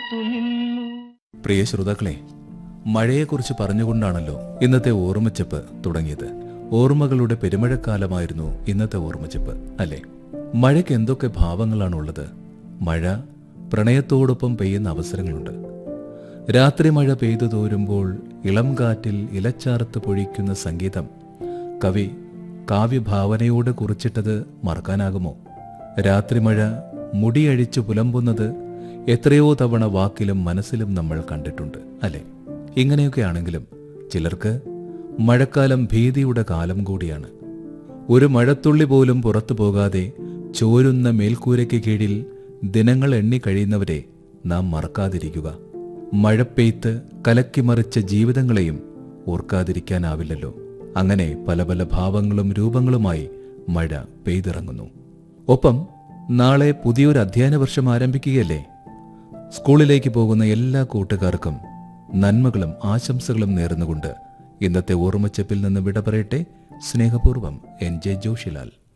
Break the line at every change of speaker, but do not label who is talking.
നിന്നു
പ്രിയ ശ്രോതാക്കളെ മഴയെക്കുറിച്ച് പറഞ്ഞുകൊണ്ടാണല്ലോ ഇന്നത്തെ ഓർമ്മച്ചപ്പ് തുടങ്ങിയത് ഓർമ്മകളുടെ പെരുമഴക്കാലമായിരുന്നു ഇന്നത്തെ ഓർമ്മച്ചപ്പ് അല്ലേ മഴയ്ക്ക് എന്തൊക്കെ ഭാവങ്ങളാണുള്ളത് മഴ പ്രണയത്തോടൊപ്പം പെയ്യുന്ന അവസരങ്ങളുണ്ട് രാത്രി മഴ പെയ്തു തോരുമ്പോൾ ഇളം കാറ്റിൽ ഇലച്ചാർത്ത് പൊഴിക്കുന്ന സംഗീതം കവി കാവ്യഭാവനയോട് കുറിച്ചിട്ടത് മറക്കാനാകുമോ രാത്രി മഴ മുടിയഴിച്ചു പുലമ്പുന്നത് എത്രയോ തവണ വാക്കിലും മനസ്സിലും നമ്മൾ കണ്ടിട്ടുണ്ട് അല്ലെ ഇങ്ങനെയൊക്കെ ആണെങ്കിലും ചിലർക്ക് മഴക്കാലം ഭീതിയുടെ കാലം കൂടിയാണ് ഒരു മഴത്തുള്ളി പോലും പുറത്തു പോകാതെ ചോരുന്ന മേൽക്കൂരയ്ക്ക് കീഴിൽ ദിനങ്ങൾ എണ്ണി കഴിയുന്നവരെ നാം മറക്കാതിരിക്കുക മഴപ്പെയ്ത്ത് കലക്കിമറിച്ച ജീവിതങ്ങളെയും ഓർക്കാതിരിക്കാനാവില്ലല്ലോ അങ്ങനെ പല പല ഭാവങ്ങളും രൂപങ്ങളുമായി മഴ പെയ്തിറങ്ങുന്നു ഒപ്പം നാളെ പുതിയൊരു അധ്യയന വർഷം ആരംഭിക്കുകയല്ലേ സ്കൂളിലേക്ക് പോകുന്ന എല്ലാ കൂട്ടുകാർക്കും നന്മകളും ആശംസകളും നേർന്നുകൊണ്ട് ഇന്നത്തെ ഓർമ്മച്ചപ്പിൽ നിന്ന് വിട പറയട്ടെ സ്നേഹപൂർവ്വം എൻ ജെ ജോഷിലാൽ